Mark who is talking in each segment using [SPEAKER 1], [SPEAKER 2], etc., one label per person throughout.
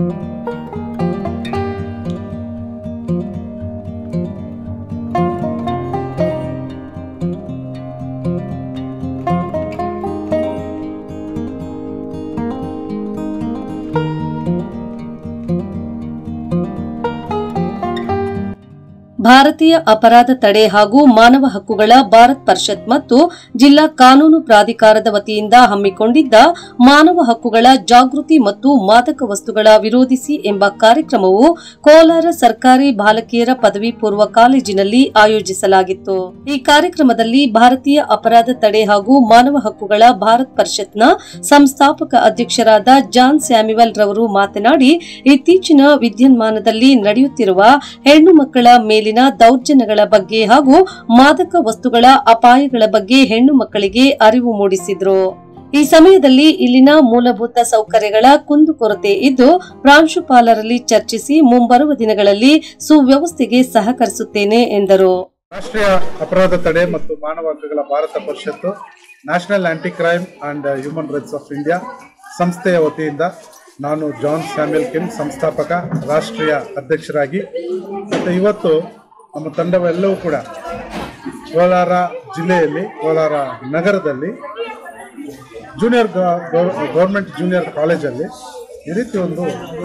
[SPEAKER 1] ಭಾರತೀಯ ಅಪರಾಧ ತಡೆ ಹಾಗೂ ಮಾನವ ಹಕ್ಕುಗಳ ಭಾರತ್ ಪರಿಷತ್ ಮತ್ತು ಜಿಲ್ಲಾ ಕಾನೂನು ಪ್ರಾಧಿಕಾರದ ವತಿಯಿಂದ ಹಮ್ಮಿಕೊಂಡಿದ್ದ ಮಾನವ ಹಕ್ಕುಗಳ ಜಾಗೃತಿ ಮತ್ತು ಮಾದಕ ವಸ್ತುಗಳ ವಿರೋಧಿಸಿ ಎಂಬ ಕಾರ್ಯಕ್ರಮವು ಕೋಲಾರ ಸರ್ಕಾರಿ ಬಾಲಕಿಯರ ಪದವಿ ಪೂರ್ವ ಕಾಲೇಜಿನಲ್ಲಿ ಆಯೋಜಿಸಲಾಗಿತ್ತು ಈ ಕಾರ್ಯಕ್ರಮದಲ್ಲಿ ಭಾರತೀಯ ಅಪರಾಧ ತಡೆ ಹಾಗೂ ಮಾನವ ಹಕ್ಕುಗಳ ಭಾರತ್ ಪರಿಷತ್ನ ಸಂಸ್ಥಾಪಕ ಅಧ್ಯಕ್ಷರಾದ ಜಾನ್ ಸ್ಯಾಮ್ಯುವಲ್ ರವರು ಮಾತನಾಡಿ ಇತ್ತೀಚಿನ ವಿದ್ಯನ್ಮಾನದಲ್ಲಿ ನಡೆಯುತ್ತಿರುವ ಹೆಣ್ಣು ಮಕ್ಕಳ ಮೇಲಿನ ದೌರ್ಜನ್ಯಗಳ ಬಗ್ಗೆ ಹಾಗೂ ಮಾದಕ ವಸ್ತುಗಳ ಅಪಾಯಗಳ ಬಗ್ಗೆ ಹೆಣ್ಣು ಮಕ್ಕಳಿಗೆ ಅರಿವು ಮೂಡಿಸಿದ್ರು ಈ ಸಮಯದಲ್ಲಿ ಇಲ್ಲಿನ ಮೂಲಭೂತ ಸೌಕರ್ಯಗಳ ಕುಂದುಕೊರತೆ ಇದ್ದು ಪ್ರಾಂಶುಪಾಲರಲ್ಲಿ ಚರ್ಚಿಸಿ ಮುಂಬರುವ ದಿನಗಳಲ್ಲಿ ಸುವ್ಯವಸ್ಥೆಗೆ ಸಹಕರಿಸುತ್ತೇನೆ ಎಂದರು
[SPEAKER 2] ರಾಷ್ಟ್ರೀಯ ಅಪರಾಧ ತಡೆ ಮತ್ತು ಮಾನವ ಹಕ್ಕುಗಳ ಭಾರತ ಪರಿಷತ್ತು national anti crime and human rights of India ಸಂಸ್ಥೆಯ ವತಿಯಿಂದ ನಾನು ಜಾನ್ ಸ್ಯಾಮ್ಯಲ್ ಕಿಮ್ ಸಂಸ್ಥಾಪಕ ರಾಷ್ಟ್ರೀಯ ಅಧ್ಯಕ್ಷರಾಗಿ ಮತ್ತು ಇವತ್ತು ನಮ್ಮ ತಂಡವೆಲ್ಲವೂ ಕೂಡ ಕೋಲಾರ ಜಿಲ್ಲೆಯಲ್ಲಿ ಕೋಲಾರ ನಗರದಲ್ಲಿ ಜೂನಿಯರ್ ಗೌರ್ಮೆಂಟ್ ಜೂನಿಯರ್ ಕಾಲೇಜಲ್ಲಿ ಈ ರೀತಿ ಒಂದು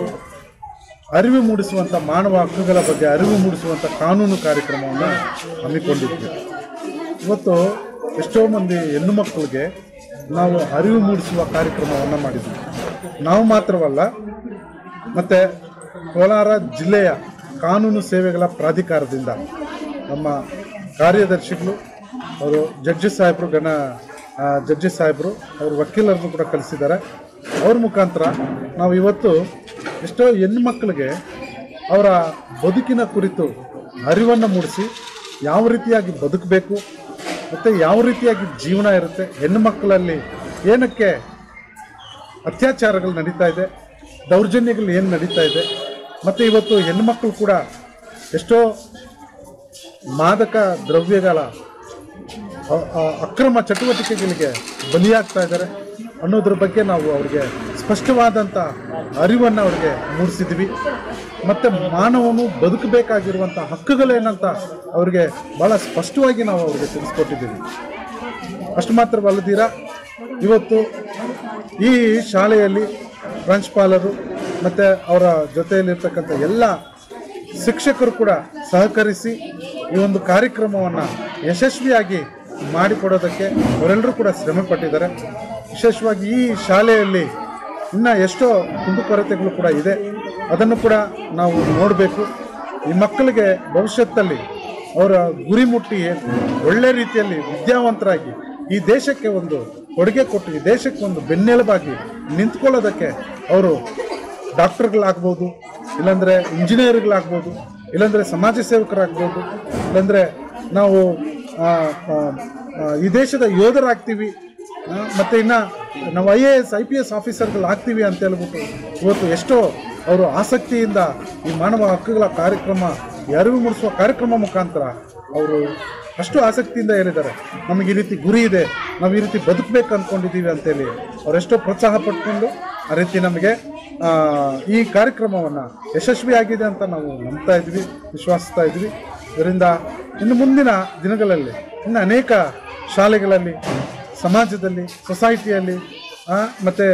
[SPEAKER 2] ಅರಿವು ಮೂಡಿಸುವಂಥ ಮಾನವ ಹಕ್ಕುಗಳ ಬಗ್ಗೆ ಅರಿವು ಮೂಡಿಸುವಂಥ ಕಾನೂನು ಕಾರ್ಯಕ್ರಮವನ್ನು ಹಮ್ಮಿಕೊಂಡಿದ್ವಿ ಇವತ್ತು ಎಷ್ಟೋ ಮಂದಿ ಹೆಣ್ಣು ಮಕ್ಕಳಿಗೆ ನಾವು ಅರಿವು ಮೂಡಿಸುವ ಕಾರ್ಯಕ್ರಮವನ್ನು ಮಾಡಿದ್ವಿ ನಾವು ಮಾತ್ರವಲ್ಲ ಮತ್ತು ಕೋಲಾರ ಜಿಲ್ಲೆಯ ಕಾನೂನು ಸೇವೆಗಳ ಪ್ರಾಧಿಕಾರದಿಂದ ನಮ್ಮ ಕಾರ್ಯದರ್ಶಿಗಳು ಅವರು ಜಡ್ಜಿ ಸಾಹೇಬರು ಗಣ ಆ, ಜಡ್ಜಿ ಸಾಹೇಬರು ಅವರು ವಕೀಲರನ್ನು ಕೂಡ ಕಲಿಸಿದ್ದಾರೆ ಅವ್ರ ಮುಖಾಂತರ ನಾವು ಇವತ್ತು ಎಷ್ಟೋ ಹೆಣ್ಣು ಮಕ್ಕಳಿಗೆ ಅವರ ಬದುಕಿನ ಕುರಿತು ಅರಿವನ್ನು ಮೂಡಿಸಿ ಯಾವ ರೀತಿಯಾಗಿ ಬದುಕಬೇಕು ಮತ್ತು ಯಾವ ರೀತಿಯಾಗಿ ಜೀವನ ಇರುತ್ತೆ ಹೆಣ್ಣು ಮಕ್ಕಳಲ್ಲಿ ಏನಕ್ಕೆ ಅತ್ಯಾಚಾರಗಳು ನಡೀತಾ ಇದೆ ದೌರ್ಜನ್ಯಗಳು ಏನು ನಡೀತಾ ಇದೆ ಮತ್ತು ಇವತ್ತು ಹೆಣ್ಮಕ್ಳು ಕೂಡ ಎಷ್ಟೋ ಮಾದಕ ದ್ರವ್ಯಗಳ ಅ- ಅ- ಅಕ್ರಮ ಚಟುವಟಿಕೆಗಳಿಗೆ ಬಲಿಯಾಗ್ತಾ ಇದ್ದಾರೆ ಅನ್ನೋದ್ರ ಬಗ್ಗೆ ನಾವು ಅವ್ರಿಗೆ ಸ್ಪಷ್ಟವಾದಂಥ ಅರಿವನ್ನು ಅವ್ರಿಗೆ ಮೂಡಿಸಿದ್ವಿ ಮತ್ತು ಮಾನವನು ಬದುಕಬೇಕಾಗಿರುವಂಥ ಹಕ್ಕುಗಳೇನಂತ ಅವ್ರಿಗೆ ಭಾಳ ಸ್ಪಷ್ಟವಾಗಿ ನಾವು ಅವ್ರಿಗೆ ತಿಳಿಸ್ಕೊಟ್ಟಿದ್ದೀವಿ ಅಷ್ಟು ಮಾತ್ರವಲ್ಲದಿರ ಇವತ್ತು ಈ ಶಾಲೆಯಲ್ಲಿ ಪ್ರಾಂಶುಪಾಲರು ಮತ್ತು ಅವರ ಜೊತೆಯಲ್ಲಿರ್ತಕ್ಕಂಥ ಎಲ್ಲ ಶಿಕ್ಷಕರು ಕೂಡ ಸಹಕರಿಸಿ ಈ ಒಂದು ಕಾರ್ಯಕ್ರಮವನ್ನು ಯಶಸ್ವಿಯಾಗಿ ಮಾಡಿಕೊಡೋದಕ್ಕೆ ಅವರೆಲ್ಲರೂ ಕೂಡ ಶ್ರಮ ಪಟ್ಟಿದ್ದಾರೆ ವಿಶೇಷವಾಗಿ ಈ ಶಾಲೆಯಲ್ಲಿ ಇನ್ನು ಎಷ್ಟೋ ಕುಂದುಕೊರತೆಗಳು ಕೂಡ ಇದೆ ಅದನ್ನು ಕೂಡ ನಾವು ನೋಡಬೇಕು ಈ ಮಕ್ಕಳಿಗೆ ಭವಿಷ್ಯತ್ತಲ್ಲಿ ಅವರ ಗುರಿ ಮುಟ್ಟಿ ಒಳ್ಳೆ ರೀತಿಯಲ್ಲಿ ವಿದ್ಯಾವಂತರಾಗಿ ಈ ದೇಶಕ್ಕೆ ಒಂದು ಕೊಡುಗೆ ಕೊಟ್ಟು ಈ ದೇಶಕ್ಕೆ ಒಂದು ಬೆನ್ನೆಲುಬಾಗಿ ನಿಂತ್ಕೊಳ್ಳೋದಕ್ಕೆ ಅವರು ಡಾಕ್ಟರ್ಗಳಾಗ್ಬೋದು ಇಲ್ಲಾಂದರೆ ಇಂಜಿನಿಯರ್ಗಳಾಗ್ಬೋದು ಇಲ್ಲಾಂದರೆ ಸಮಾಜ ಸೇವಕರಾಗ್ಬೋದು ಇಲ್ಲಾಂದರೆ ನಾವು ಆ, ಆ, ಆ, ಈ ದೇಶದ ಯೋಧರಾಗ್ತೀವಿ ಆ, ಮತ್ತೆ ಇನ್ನು ನಾವು I A S I P S ಆಫೀಸರ್ಗಳು ಆಗ್ತೀವಿ ಅಂತ ಹೇಳ್ಬಿಟ್ಟು ಇವತ್ತು ಎಷ್ಟೋ ಅವರು ಆಸಕ್ತಿಯಿಂದ ಈ ಮಾನವ ಹಕ್ಕುಗಳ ಕಾರ್ಯಕ್ರಮ ಈ ಅರಿವು ಮೂಡಿಸುವ ಕಾರ್ಯಕ್ರಮ ಮುಖಾಂತರ ಅವರು ಅಷ್ಟು ಆಸಕ್ತಿಯಿಂದ ಹೇಳಿದ್ದಾರೆ ನಮಗೆ ಈ ರೀತಿ ಗುರಿ ಇದೆ ನಾವು ಈ ರೀತಿ ಬದುಕಬೇಕು ಅಂದ್ಕೊಂಡಿದ್ದೀವಿ ಅಂತೇಳಿ ಅವರೆಷ್ಟೋ ಪ್ರೋತ್ಸಾಹ ಪಟ್ಕೊಂಡು ಆ ರೀತಿ ನಮಗೆ ಆ, ಈ ಕಾರ್ಯಕ್ರಮವನ್ನು ಯಶಸ್ವಿಯಾಗಿದೆ ಅಂತ ನಾವು ನಂಬ್ತಾ ಇದ್ವಿ ವಿಶ್ವಾಸಿಸ್ತಾ ಇದ್ವಿ ಇದರಿಂದ ಇನ್ನು ಮುಂದಿನ ದಿನಗಳಲ್ಲಿ ಇನ್ನು ಅನೇಕ ಶಾಲೆಗಳಲ್ಲಿ ಸಮಾಜದಲ್ಲಿ ಸೊಸೈಟಿಯಲ್ಲಿ ಮತ್ತು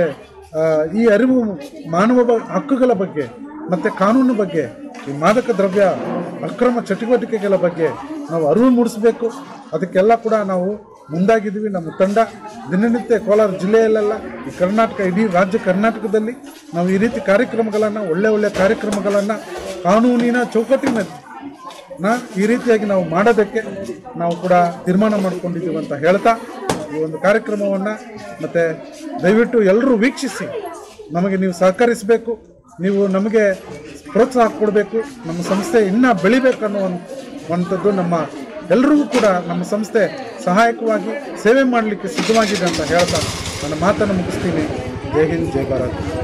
[SPEAKER 2] ಈ ಅರಿವು ಮಾನವ ಬ- ಹಕ್ಕುಗಳ ಬಗ್ಗೆ ಮತ್ತು ಕಾನೂನು ಬಗ್ಗೆ ಈ ಮಾದಕ ದ್ರವ್ಯ ಅಕ್ರಮ ಚಟುವಟಿಕೆಗಳ ಬಗ್ಗೆ ನಾವು ಅರಿವು ಮೂಡಿಸಬೇಕು ಅದಕ್ಕೆಲ್ಲ ಕೂಡ ನಾವು ಮುಂದಾಗಿದ್ದೀವಿ ನಮ್ಮ ತಂಡ ದಿನನಿತ್ಯ ಕೋಲಾರ ಜಿಲ್ಲೆಯಲ್ಲೆಲ್ಲ ಈ ಕರ್ನಾಟಕ ಇಡೀ ರಾಜ್ಯ ಕರ್ನಾಟಕದಲ್ಲಿ ನಾವು ಈ ರೀತಿ ಕಾರ್ಯಕ್ರಮಗಳನ್ನು ಒಳ್ಳೆ ಒಳ್ಳೆ ಕಾರ್ಯಕ್ರಮಗಳನ್ನು ಕಾನೂನಿನ ಚೌಕಟ್ಟಿನಲ್ಲಿ ನಾ ಈ ರೀತಿಯಾಗಿ ನಾವು ಮಾಡೋದಕ್ಕೆ ನಾವು ಕೂಡ ತೀರ್ಮಾನ ಮಾಡ್ಕೊಂಡಿದ್ದೀವಿ ಅಂತ ಹೇಳ್ತಾ ಈ ಒಂದು ಕಾರ್ಯಕ್ರಮವನ್ನು ಮತ್ತು ದಯವಿಟ್ಟು ಎಲ್ಲರೂ ವೀಕ್ಷಿಸಿ ನಮಗೆ ನೀವು ಸಹಕರಿಸಬೇಕು ನೀವು ನಮಗೆ ಪ್ರೋತ್ಸಾಹ ಕೊಡಬೇಕು ನಮ್ಮ ಸಂಸ್ಥೆ ಇನ್ನೂ ಬೆಳಿಬೇಕು ಅನ್ನುವಂಥದ್ದು ನಮ್ಮ ಎಲ್ಲರಿಗೂ ಕೂಡ ನಮ್ಮ ಸಂಸ್ಥೆ ಸಹಾಯಕವಾಗಿ ಸೇವೆ ಮಾಡಲಿಕ್ಕೆ ಸಿದ್ಧವಾಗಿದೆ ಅಂತ ಹೇಳ್ತಾ ನನ್ನ ಮಾತನ್ನು ಮುಗಿಸ್ತೀನಿ ಜೈ ಹಿಂದ್ ಜೈ ಭಾರತ್